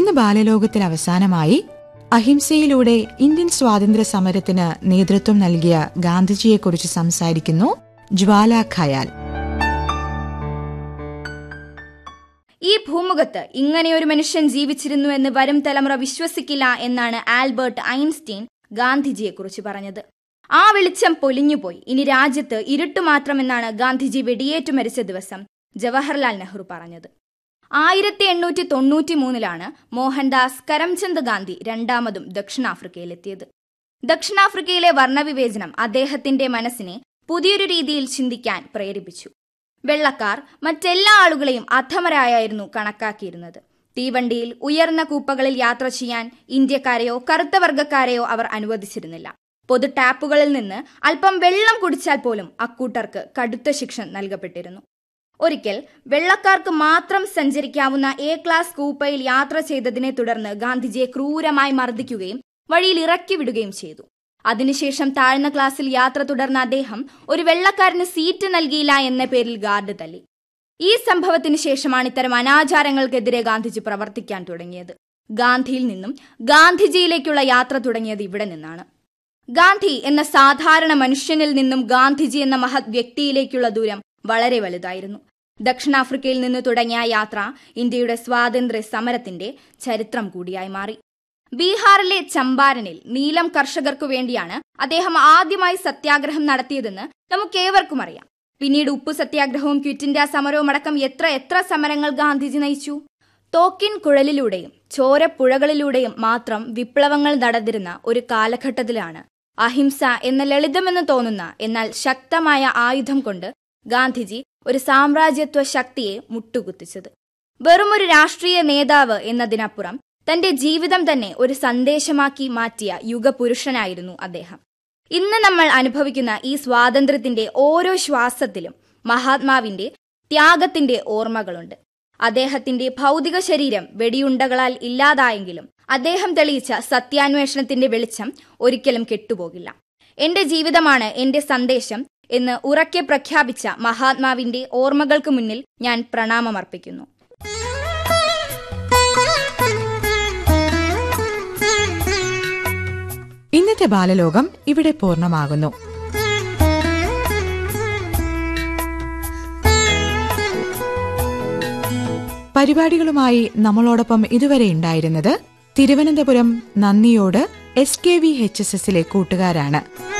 ഇന്ന് ബാലലോകത്തിൽ അവസാനമായി അഹിംസയിലൂടെ ഇന്ത്യൻ സ്വാതന്ത്ര്യ സമരത്തിന് നേതൃത്വം നൽകിയ ഗാന്ധിജിയെക്കുറിച്ച് സംസാരിക്കുന്നു ജ്വാല ഖയാൽ ഈ ഭൂമുഖത്ത് ഇങ്ങനെയൊരു മനുഷ്യൻ ജീവിച്ചിരുന്നു എന്ന് വരും തലമുറ വിശ്വസിക്കില്ല എന്നാണ് ആൽബർട്ട് ഐൻസ്റ്റീൻ ഗാന്ധിജിയെക്കുറിച്ച് പറഞ്ഞത് ആ വെളിച്ചം പൊലിഞ്ഞുപോയി ഇനി രാജ്യത്ത് ഇരുട്ട് മാത്രമെന്നാണ് ഗാന്ധിജി വെടിയേറ്റു മരിച്ച ദിവസം ജവഹർലാൽ നെഹ്റു പറഞ്ഞത് ആയിരത്തി എണ്ണൂറ്റി തൊണ്ണൂറ്റി മൂന്നിലാണ് മോഹൻദാസ് കരംചന്ദ് ഗാന്ധി രണ്ടാമതും ദക്ഷിണാഫ്രിക്കയിലെത്തിയത് ദക്ഷിണാഫ്രിക്കയിലെ വർണ്ണവിവേചനം അദ്ദേഹത്തിന്റെ മനസ്സിനെ പുതിയൊരു രീതിയിൽ ചിന്തിക്കാൻ പ്രേരിപ്പിച്ചു വെള്ളക്കാർ മറ്റെല്ലാ ആളുകളെയും അധമരായായിരുന്നു കണക്കാക്കിയിരുന്നത് തീവണ്ടിയിൽ ഉയർന്ന കൂപ്പകളിൽ യാത്ര ചെയ്യാൻ ഇന്ത്യക്കാരെയോ കറുത്ത വർഗക്കാരെയോ അവർ അനുവദിച്ചിരുന്നില്ല പൊതു ടാപ്പുകളിൽ നിന്ന് അല്പം വെള്ളം കുടിച്ചാൽ പോലും അക്കൂട്ടർക്ക് കടുത്ത ശിക്ഷ നൽകപ്പെട്ടിരുന്നു ഒരിക്കൽ വെള്ളക്കാർക്ക് മാത്രം സഞ്ചരിക്കാവുന്ന എ ക്ലാസ് കൂപ്പയിൽ യാത്ര ചെയ്തതിനെ തുടർന്ന് ഗാന്ധിജിയെ ക്രൂരമായി മർദ്ദിക്കുകയും വഴിയിൽ ഇറക്കി വിടുകയും ചെയ്തു അതിനുശേഷം താഴ്ന്ന ക്ലാസ്സിൽ യാത്ര തുടർന്ന അദ്ദേഹം ഒരു വെള്ളക്കാരന് സീറ്റ് നൽകിയില്ല എന്ന പേരിൽ ഗാർഡ് തല്ലി ഈ സംഭവത്തിന് ശേഷമാണ് ഇത്തരം അനാചാരങ്ങൾക്കെതിരെ ഗാന്ധിജി പ്രവർത്തിക്കാൻ തുടങ്ങിയത് ഗാന്ധിയിൽ നിന്നും ഗാന്ധിജിയിലേക്കുള്ള യാത്ര തുടങ്ങിയത് ഇവിടെ നിന്നാണ് ഗാന്ധി എന്ന സാധാരണ മനുഷ്യനിൽ നിന്നും ഗാന്ധിജി എന്ന മഹത് വ്യക്തിയിലേക്കുള്ള ദൂരം വളരെ വലുതായിരുന്നു ദക്ഷിണാഫ്രിക്കയിൽ നിന്ന് തുടങ്ങിയ യാത്ര ഇന്ത്യയുടെ സ്വാതന്ത്ര്യ സമരത്തിന്റെ ചരിത്രം കൂടിയായി മാറി ബീഹാറിലെ ചമ്പാരനിൽ നീലം കർഷകർക്കു വേണ്ടിയാണ് അദ്ദേഹം ആദ്യമായി സത്യാഗ്രഹം നടത്തിയതെന്ന് നമുക്കേവർക്കും അറിയാം പിന്നീട് ഉപ്പു സത്യാഗ്രഹവും ക്വിറ്റ് ഇന്ത്യ സമരവും അടക്കം എത്ര എത്ര സമരങ്ങൾ ഗാന്ധിജി നയിച്ചു തോക്കിൻ കുഴലിലൂടെയും ചോരപ്പുഴകളിലൂടെയും മാത്രം വിപ്ലവങ്ങൾ നടന്നിരുന്ന ഒരു കാലഘട്ടത്തിലാണ് അഹിംസ എന്ന ലളിതമെന്ന് തോന്നുന്ന എന്നാൽ ശക്തമായ ആയുധം കൊണ്ട് ഗാന്ധിജി ഒരു സാമ്രാജ്യത്വ ശക്തിയെ മുട്ടുകുത്തിച്ചത് വെറുമൊരു രാഷ്ട്രീയ നേതാവ് എന്നതിനപ്പുറം തന്റെ ജീവിതം തന്നെ ഒരു സന്ദേശമാക്കി മാറ്റിയ യുഗപുരുഷനായിരുന്നു അദ്ദേഹം ഇന്ന് നമ്മൾ അനുഭവിക്കുന്ന ഈ സ്വാതന്ത്ര്യത്തിന്റെ ഓരോ ശ്വാസത്തിലും മഹാത്മാവിന്റെ ത്യാഗത്തിന്റെ ഓർമ്മകളുണ്ട് അദ്ദേഹത്തിന്റെ ഭൗതിക ശരീരം വെടിയുണ്ടകളാൽ ഇല്ലാതായെങ്കിലും അദ്ദേഹം തെളിയിച്ച സത്യാന്വേഷണത്തിന്റെ വെളിച്ചം ഒരിക്കലും കെട്ടുപോകില്ല എന്റെ ജീവിതമാണ് എന്റെ സന്ദേശം എന്ന് ഉറക്കെ പ്രഖ്യാപിച്ച മഹാത്മാവിന്റെ ഓർമ്മകൾക്ക് മുന്നിൽ ഞാൻ പ്രണാമമർപ്പിക്കുന്നു ഇന്നത്തെ ബാലലോകം ഇവിടെ പൂർണ്ണമാകുന്നു പരിപാടികളുമായി നമ്മളോടൊപ്പം ഇതുവരെ ഉണ്ടായിരുന്നത് Thiruvananthapuram Nandiyode S K V H S എസിലെ കൂട്ടുകാരാണ്